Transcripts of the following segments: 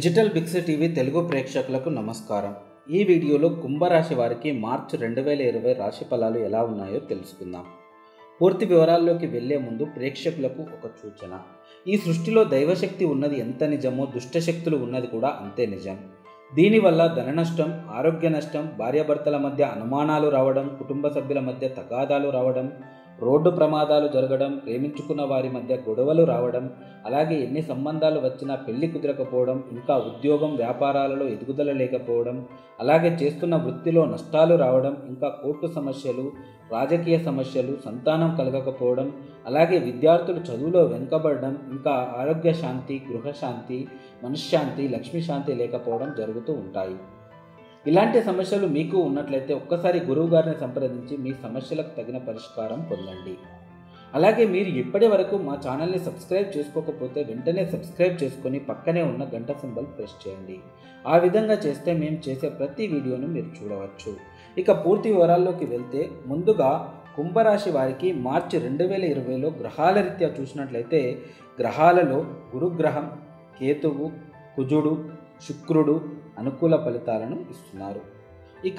digital బిక్స్ TV Telugu ప్రేక్షకులకు నమస్కారం ఈ వీడియోలో కుంభరాశి వారికి మార్చి రెండు వేల ఇరవై రాశి ఫలాలు ఎలా ఉన్నాయో తెలుసుకుందాం పూర్తి వివరాల్లోకి వెళ్లే ముందు ప్రేక్షకులకు ఒక సూచన ఈ సృష్టిలో దైవశక్తి ఉన్నది ఎంత నిజమో దుష్టశక్తులు ఉన్నది కూడా అంతే నిజం దీనివల్ల ధన నష్టం ఆరోగ్య నష్టం భార్యాభర్తల మధ్య అనుమానాలు రావడం కుటుంబ సభ్యుల మధ్య తగాదాలు రావడం రోడ్డు ప్రమాదాలు జరగడం ప్రేమించుకున్న వారి మధ్య గొడవలు రావడం అలాగే ఎన్ని సంబంధాలు వచ్చినా పెళ్లి కుదరకపోవడం ఇంకా ఉద్యోగం వ్యాపారాలలో ఎదుగుదల లేకపోవడం అలాగే చేస్తున్న వృత్తిలో నష్టాలు రావడం ఇంకా కోర్టు సమస్యలు రాజకీయ సమస్యలు సంతానం కలగకపోవడం అలాగే విద్యార్థులు చదువులో వెనుకబడడం ఇంకా ఆరోగ్య శాంతి గృహశాంతి మనశ్శాంతి లక్ష్మీ శాంతి లేకపోవడం జరుగుతూ ఉంటాయి ఇలాంటి సమస్యలు మీకు ఉన్నట్లయితే ఒక్కసారి గురువు గారిని సంప్రదించి మీ సమస్యలకు తగిన పరిష్కారం పొందండి అలాగే మీరు ఇప్పటి వరకు మా ఛానల్ని సబ్స్క్రైబ్ చేసుకోకపోతే వెంటనే సబ్స్క్రైబ్ చేసుకొని పక్కనే ఉన్న గంట సింబల్ ప్రెస్ చేయండి ఆ విధంగా చేస్తే మేము చేసే ప్రతి వీడియోను మీరు చూడవచ్చు ఇక పూర్తి వివరాల్లోకి వెళ్తే ముందుగా కుంభరాశి వారికి మార్చి రెండు వేల ఇరవైలో గ్రహాల రీత్యా చూసినట్లయితే గ్రహాలలో గురుగ్రహం కేతువు కుజుడు శుక్రుడు అనుకూల ఫలితాలను ఇస్తున్నారు ఇక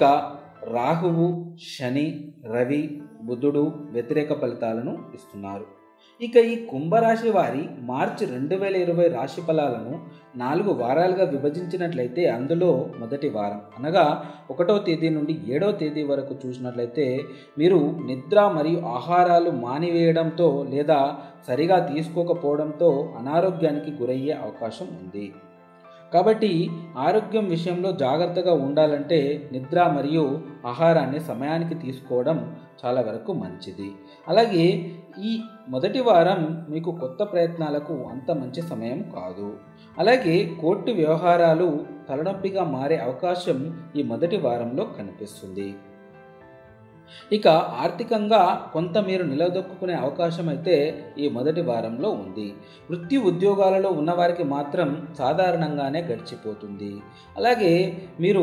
రాహువు శని రవి బుధుడు వ్యతిరేక ఫలితాలను ఇస్తున్నారు ఇక ఈ కుంభరాశి వారి మార్చి రెండు వేల ఇరవై రాశి ఫలాలను నాలుగు వారాలుగా విభజించినట్లయితే అందులో మొదటి వారం అనగా ఒకటో తేదీ నుండి ఏడవ తేదీ వరకు చూసినట్లయితే మీరు నిద్ర మరియు ఆహారాలు మానివేయడంతో లేదా సరిగా తీసుకోకపోవడంతో అనారోగ్యానికి గురయ్యే అవకాశం ఉంది కాబట్టి ఆరోగ్యం విషయంలో జాగ్రత్తగా ఉండాలంటే నిద్ర మరియు ఆహారాన్ని సమయానికి తీసుకోవడం చాలా వరకు మంచిది అలాగే ఈ మొదటి వారం మీకు కొత్త ప్రయత్నాలకు అంత మంచి సమయం కాదు అలాగే కోర్టు వ్యవహారాలు తలనొప్పిగా మారే అవకాశం ఈ మొదటి వారంలో కనిపిస్తుంది ఇక ఆర్థికంగా కొంత మీరు నిలదొక్కునే అవకాశం అయితే ఈ మొదటి వారంలో ఉంది వృత్తి ఉద్యోగాలలో ఉన్నవారికి మాత్రం సాధారణంగానే గడిచిపోతుంది అలాగే మీరు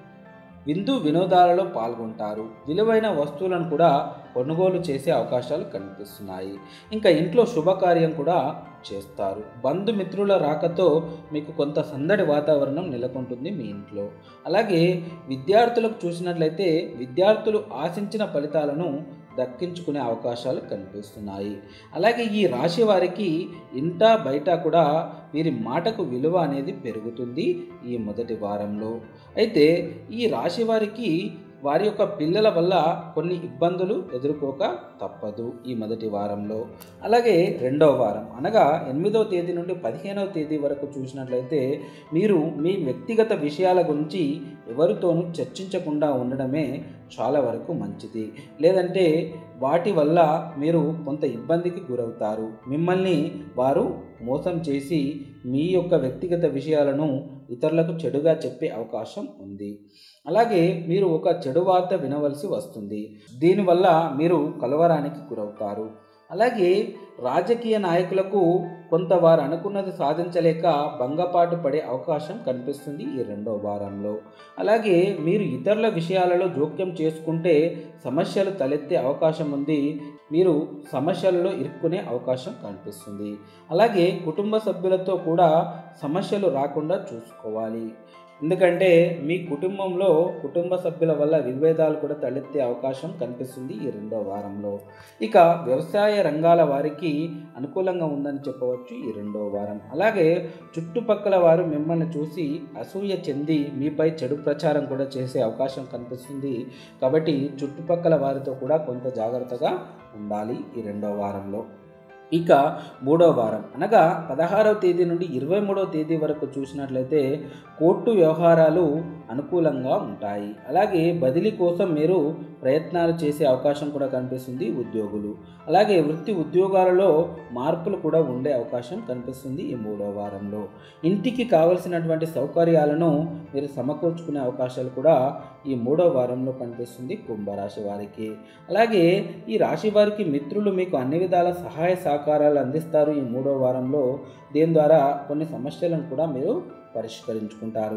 విందు వినోదాలలో పాల్గొంటారు విలువైన వస్తువులను కూడా కొనుగోలు చేసే అవకాశాలు కనిపిస్తున్నాయి ఇంకా ఇంట్లో శుభకార్యం కూడా చేస్తారు బంధుమిత్రుల రాకతో మీకు కొంత సందడి వాతావరణం నెలకొంటుంది మీ ఇంట్లో అలాగే విద్యార్థులకు చూసినట్లయితే విద్యార్థులు ఆశించిన ఫలితాలను దక్కించుకునే అవకాశాలు కనిపిస్తున్నాయి అలాగే ఈ రాశి వారికి ఇంట బయట కూడా వీరి మాటకు విలువ అనేది పెరుగుతుంది ఈ మొదటి వారంలో అయితే ఈ రాశి వారికి వారి యొక్క పిల్లల వల్ల కొన్ని ఇబ్బందులు ఎదుర్కోక తప్పదు ఈ మొదటి వారంలో అలాగే రెండవ వారం అనగా ఎనిమిదవ తేదీ నుండి పదిహేనవ తేదీ వరకు చూసినట్లయితే మీరు మీ వ్యక్తిగత విషయాల గురించి ఎవరితోనూ చర్చించకుండా ఉండడమే చాలా వరకు మంచిది లేదంటే వాటి వల్ల మీరు కొంత ఇబ్బందికి గురవుతారు మిమ్మల్ని వారు మోసం చేసి మీ యొక్క వ్యక్తిగత విషయాలను ఇతరులకు చెడుగా చెప్పే అవకాశం ఉంది అలాగే మీరు ఒక చెడు వార్త వినవలసి వస్తుంది దీనివల్ల మీరు కలవరానికి గురవుతారు అలాగే రాజకీయ నాయకులకు కొంత వారు అనుకున్నది సాధించలేక భంగపాటు పడే అవకాశం కనిపిస్తుంది ఈ రెండో వారంలో అలాగే మీరు ఇతరుల విషయాలలో జోక్యం చేసుకుంటే సమస్యలు తలెత్తే అవకాశం ఉంది మీరు సమస్యలలో ఇరుక్కునే అవకాశం కనిపిస్తుంది అలాగే కుటుంబ సభ్యులతో కూడా సమస్యలు రాకుండా చూసుకోవాలి ఎందుకంటే మీ కుటుంబంలో కుటుంబ సభ్యుల వల్ల విభేదాలు కూడా తలెత్తే అవకాశం కనిపిస్తుంది ఈ రెండో వారంలో ఇక వ్యవసాయ రంగాల వారికి అనుకూలంగా ఉందని చెప్పవచ్చు ఈ రెండో వారం అలాగే చుట్టుపక్కల వారు మిమ్మల్ని చూసి అసూయ చెంది మీపై చెడు ప్రచారం కూడా చేసే అవకాశం కనిపిస్తుంది కాబట్టి చుట్టుపక్కల వారితో కూడా కొంత జాగ్రత్తగా ఉండాలి ఈ రెండో వారంలో ఇక మూడో వారం అనగా పదహారవ తేదీ నుండి ఇరవై మూడవ తేదీ వరకు చూసినట్లయితే కోర్టు వ్యవహారాలు అనుకూలంగా ఉంటాయి అలాగే బదిలీ కోసం మీరు ప్రయత్నాలు చేసే అవకాశం కూడా కనిపిస్తుంది ఉద్యోగులు అలాగే వృత్తి ఉద్యోగాలలో మార్పులు కూడా ఉండే అవకాశం కనిపిస్తుంది ఈ మూడో వారంలో ఇంటికి కావలసినటువంటి సౌకర్యాలను మీరు సమకూర్చుకునే అవకాశాలు కూడా ఈ మూడో వారంలో కనిపిస్తుంది కుంభరాశి వారికి అలాగే ఈ రాశి వారికి మిత్రులు మీకు అన్ని విధాల సహాయ సహకారాలు అందిస్తారు ఈ మూడో వారంలో దీని ద్వారా కొన్ని సమస్యలను కూడా మీరు పరిష్కరించుకుంటారు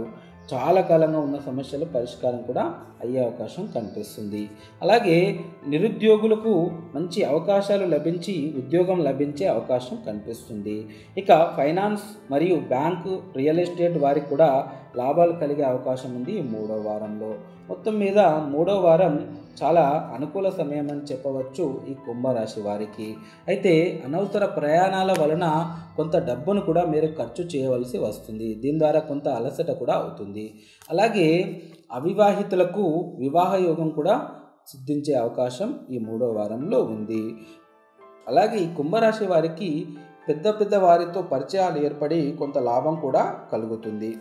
చాలా కాలంగా ఉన్న సమస్యలు పరిష్కారం కూడా అయ్యే అవకాశం కనిపిస్తుంది అలాగే నిరుద్యోగులకు మంచి అవకాశాలు లభించి ఉద్యోగం లభించే అవకాశం కనిపిస్తుంది ఇక ఫైనాన్స్ మరియు బ్యాంకు రియల్ ఎస్టేట్ వారికి కూడా లాభాలు కలిగే అవకాశం ఉంది ఈ మూడో వారంలో మొత్తం మీద మూడో వారం చాలా అనుకూల సమయం అని చెప్పవచ్చు ఈ కుంభరాశి వారికి అయితే అనవసర ప్రయాణాల వలన కొంత డబ్బును కూడా మీరు ఖర్చు చేయవలసి వస్తుంది దీని ద్వారా కొంత అలసట కూడా అవుతుంది అలాగే అవివాహితులకు వివాహ యోగం కూడా సిద్ధించే అవకాశం ఈ మూడో వారంలో ఉంది అలాగే ఈ కుంభరాశి వారికి పెద్ద పెద్ద వారితో పరిచయాలు ఏర్పడి కొంత లాభం కూడా కలుగుతుంది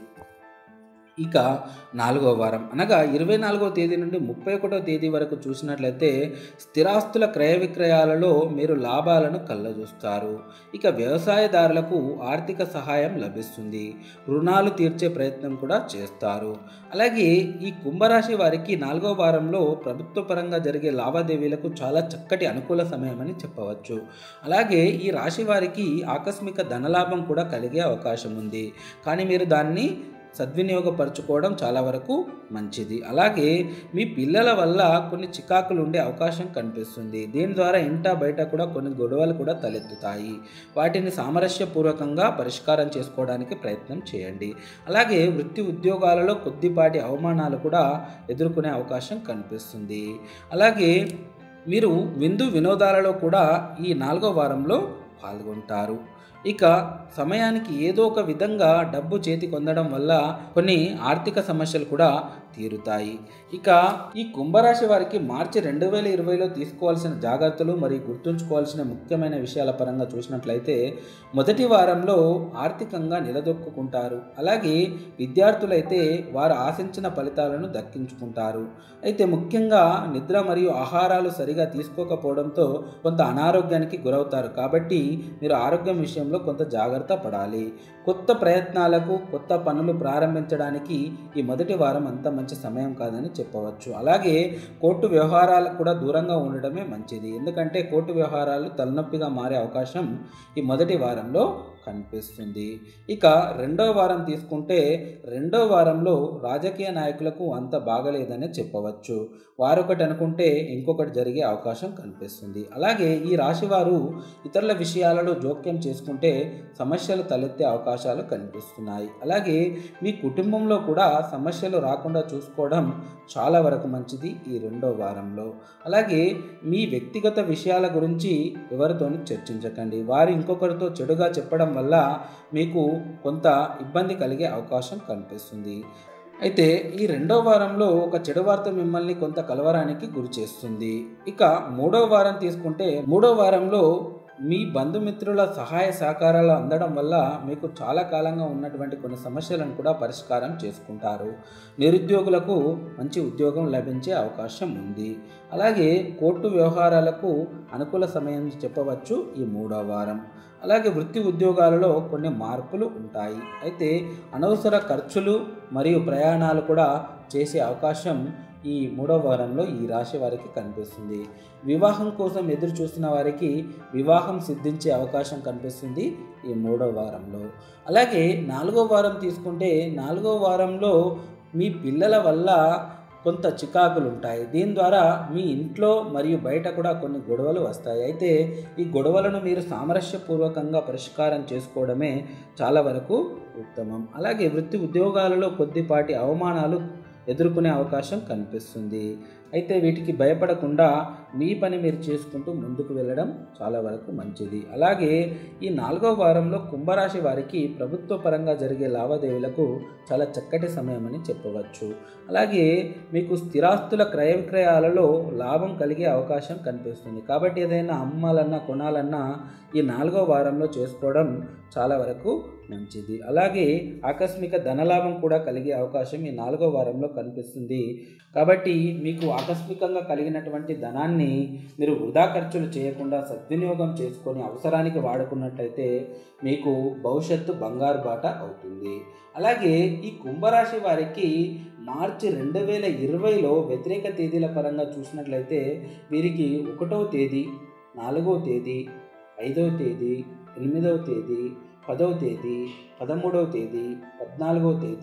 ఇక నాలుగో వారం అనగా ఇరవై నాలుగో తేదీ నుండి ముప్పై ఒకటో తేదీ వరకు చూసినట్లయితే స్థిరాస్తుల క్రయ విక్రయాలలో మీరు లాభాలను కళ్ళజూస్తారు ఇక వ్యవసాయదారులకు ఆర్థిక సహాయం లభిస్తుంది రుణాలు తీర్చే ప్రయత్నం కూడా చేస్తారు అలాగే ఈ కుంభరాశి వారికి నాలుగో వారంలో ప్రభుత్వ పరంగా జరిగే లావాదేవీలకు చాలా చక్కటి అనుకూల సమయమని చెప్పవచ్చు అలాగే ఈ రాశి వారికి ఆకస్మిక ధనలాభం కూడా కలిగే అవకాశం ఉంది కానీ మీరు దాన్ని సద్వినియోగపరచుకోవడం చాలా వరకు మంచిది అలాగే మీ పిల్లల వల్ల కొన్ని చికాకులు ఉండే అవకాశం కనిపిస్తుంది దీని ద్వారా ఇంట బయట కూడా కొన్ని గొడవలు కూడా తలెత్తుతాయి వాటిని సామరస్యపూర్వకంగా పరిష్కారం చేసుకోవడానికి ప్రయత్నం చేయండి అలాగే వృత్తి ఉద్యోగాలలో కొద్దిపాటి అవమానాలు కూడా ఎదుర్కొనే అవకాశం కనిపిస్తుంది అలాగే మీరు విందు వినోదాలలో కూడా ఈ నాలుగో వారంలో పాల్గొంటారు ఇక సమయానికి ఏదో ఒక విధంగా డబ్బు చేతి పొందడం వల్ల కొన్ని ఆర్థిక సమస్యలు కూడా తీరుతాయి ఇక ఈ కుంభరాశి వారికి మార్చి రెండు వేల ఇరవైలో తీసుకోవాల్సిన జాగ్రత్తలు మరియు గుర్తుంచుకోవాల్సిన ముఖ్యమైన విషయాల పరంగా చూసినట్లయితే మొదటి వారంలో ఆర్థికంగా నిలదొక్కుంటారు అలాగే విద్యార్థులైతే వారు ఆశించిన ఫలితాలను దక్కించుకుంటారు అయితే ముఖ్యంగా నిద్ర మరియు ఆహారాలు సరిగా తీసుకోకపోవడంతో కొంత అనారోగ్యానికి గురవుతారు కాబట్టి మీరు ఆరోగ్యం విషయంలో కొంత జాగ్రత్త పడాలి కొత్త ప్రయత్నాలకు కొత్త పనులు ప్రారంభించడానికి ఈ మొదటి వారం అంత మంచి సమయం కాదని చెప్పవచ్చు అలాగే కోర్టు వ్యవహారాలకు కూడా దూరంగా ఉండడమే మంచిది ఎందుకంటే కోర్టు వ్యవహారాలు తలనొప్పిగా మారే అవకాశం ఈ మొదటి వారంలో కనిపిస్తుంది ఇక రెండో వారం తీసుకుంటే రెండో వారంలో రాజకీయ నాయకులకు అంత బాగలేదని చెప్పవచ్చు వారొకటి అనుకుంటే ఇంకొకటి జరిగే అవకాశం కనిపిస్తుంది అలాగే ఈ రాశివారు ఇతరుల విషయాలలో జోక్యం చేసుకుంటే సమస్యలు తలెత్తే అవకాశాలు కనిపిస్తున్నాయి అలాగే మీ కుటుంబంలో కూడా సమస్యలు రాకుండా చూసుకోవడం చాలా వరకు మంచిది ఈ రెండో వారంలో అలాగే మీ వ్యక్తిగత విషయాల గురించి ఎవరితోనూ చర్చించకండి వారు ఇంకొకరితో చెడుగా చెప్పడం వల్ల మీకు కొంత ఇబ్బంది కలిగే అవకాశం కనిపిస్తుంది అయితే ఈ రెండో వారంలో ఒక చెడు వార్త మిమ్మల్ని కొంత కలవరానికి గురి చేస్తుంది ఇక మూడో వారం తీసుకుంటే మూడో వారంలో మీ బంధుమిత్రుల సహాయ సహకారాలు అందడం వల్ల మీకు చాలా కాలంగా ఉన్నటువంటి కొన్ని సమస్యలను కూడా పరిష్కారం చేసుకుంటారు నిరుద్యోగులకు మంచి ఉద్యోగం లభించే అవకాశం ఉంది అలాగే కోర్టు వ్యవహారాలకు అనుకూల సమయం చెప్పవచ్చు ఈ మూడో వారం అలాగే వృత్తి ఉద్యోగాలలో కొన్ని మార్పులు ఉంటాయి అయితే అనవసర ఖర్చులు మరియు ప్రయాణాలు కూడా చేసే అవకాశం ఈ మూడో వారంలో ఈ రాశి వారికి కనిపిస్తుంది వివాహం కోసం ఎదురు చూస్తున్న వారికి వివాహం సిద్ధించే అవకాశం కనిపిస్తుంది ఈ మూడో వారంలో అలాగే నాలుగో వారం తీసుకుంటే నాలుగో వారంలో మీ పిల్లల వల్ల కొంత చికాకులు ఉంటాయి దీని ద్వారా మీ ఇంట్లో మరియు బయట కూడా కొన్ని గొడవలు వస్తాయి అయితే ఈ గొడవలను మీరు సామరస్యపూర్వకంగా పరిష్కారం చేసుకోవడమే చాలా వరకు ఉత్తమం అలాగే వృత్తి ఉద్యోగాలలో కొద్దిపాటి అవమానాలు ఎదుర్కొనే అవకాశం కనిపిస్తుంది అయితే వీటికి భయపడకుండా మీ పని మీరు చేసుకుంటూ ముందుకు వెళ్ళడం చాలా వరకు మంచిది అలాగే ఈ నాలుగో వారంలో కుంభరాశి వారికి ప్రభుత్వ పరంగా జరిగే లావాదేవీలకు చాలా చక్కటి సమయం అని చెప్పవచ్చు అలాగే మీకు స్థిరాస్తుల క్రయ విక్రయాలలో లాభం కలిగే అవకాశం కనిపిస్తుంది కాబట్టి ఏదైనా అమ్మాలన్నా కొనాలన్నా ఈ నాలుగో వారంలో చేసుకోవడం చాలా వరకు మంచిది అలాగే ఆకస్మిక ధనలాభం కూడా కలిగే అవకాశం ఈ నాలుగో వారంలో కనిపిస్తుంది కాబట్టి మీకు ఆకస్మికంగా కలిగినటువంటి ధనాన్ని మీరు వృధా ఖర్చులు చేయకుండా సద్వినియోగం చేసుకొని అవసరానికి వాడుకున్నట్లయితే మీకు భవిష్యత్తు బంగారు బాట అవుతుంది అలాగే ఈ కుంభరాశి వారికి మార్చి రెండు వేల ఇరవైలో వ్యతిరేక తేదీల పరంగా చూసినట్లయితే వీరికి ఒకటవ తేదీ నాలుగవ తేదీ ఐదవ తేదీ ఎనిమిదవ తేదీ పదవ తేదీ పదమూడవ తేదీ పద్నాలుగవ తేదీ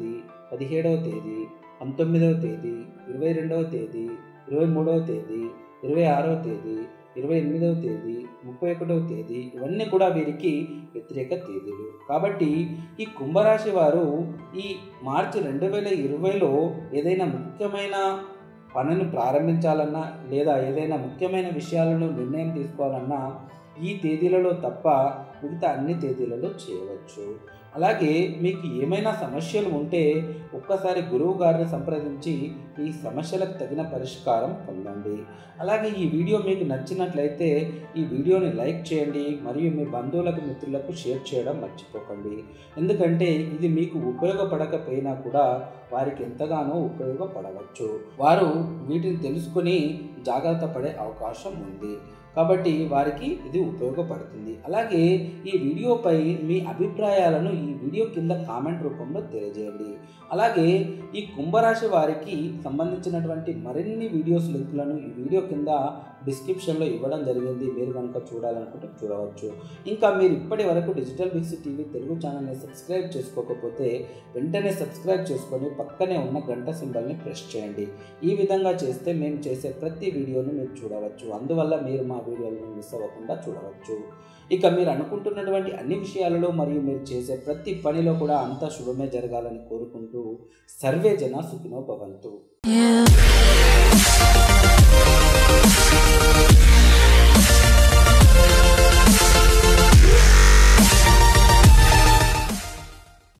పదిహేడవ తేదీ పంతొమ్మిదవ తేదీ ఇరవై రెండవ తేదీ ఇరవై మూడవ తేదీ ఇరవై ఆరవ తేదీ ఇరవై ఎనిమిదవ తేదీ ముప్పై ఒకటవ తేదీ ఇవన్నీ కూడా వీరికి వ్యతిరేక తేదీలు కాబట్టి ఈ కుంభరాశి వారు ఈ మార్చి రెండు వేల ఇరవైలో ఏదైనా ముఖ్యమైన పనిని ప్రారంభించాలన్నా లేదా ఏదైనా ముఖ్యమైన విషయాలను నిర్ణయం తీసుకోవాలన్నా ఈ తేదీలలో తప్ప మిగతా అన్ని తేదీలలో చేయవచ్చు అలాగే మీకు ఏమైనా సమస్యలు ఉంటే ఒక్కసారి గురువు గారిని సంప్రదించి ఈ సమస్యలకు తగిన పరిష్కారం పొందండి అలాగే ఈ వీడియో మీకు నచ్చినట్లయితే ఈ వీడియోని లైక్ చేయండి మరియు మీ బంధువులకు మిత్రులకు షేర్ చేయడం మర్చిపోకండి ఎందుకంటే ఇది మీకు ఉపయోగపడకపోయినా కూడా వారికి ఎంతగానో ఉపయోగపడవచ్చు వారు వీటిని తెలుసుకుని జాగ్రత్త పడే అవకాశం ఉంది కాబట్టి వారికి ఇది ఉపయోగపడుతుంది అలాగే ఈ వీడియోపై మీ అభిప్రాయాలను ఈ వీడియో కింద కామెంట్ రూపంలో తెలియజేయండి అలాగే ఈ కుంభరాశి వారికి సంబంధించినటువంటి మరిన్ని వీడియోస్ లింకులను ఈ వీడియో కింద డిస్క్రిప్షన్లో ఇవ్వడం జరిగింది మీరు కనుక చూడాలనుకుంటే చూడవచ్చు ఇంకా మీరు ఇప్పటి వరకు డిజిటల్ బిక్స్ టీవీ తెలుగు ఛానల్ని సబ్స్క్రైబ్ చేసుకోకపోతే వెంటనే సబ్స్క్రైబ్ చేసుకొని పక్కనే ఉన్న గంట సింబల్ని ప్రెస్ చేయండి ఈ విధంగా చేస్తే మేము చేసే ప్రతి వీడియోను మీరు చూడవచ్చు అందువల్ల మీరు మా వీడియోలను మిస్ అవ్వకుండా చూడవచ్చు ఇక మీరు అనుకుంటున్నటువంటి అన్ని విషయాలలో మరియు మీరు చేసే ప్రతి పనిలో కూడా అంతా శుభమే జరగాలని కోరుకుంటూ సర్వే జన సుఖినో భవంతు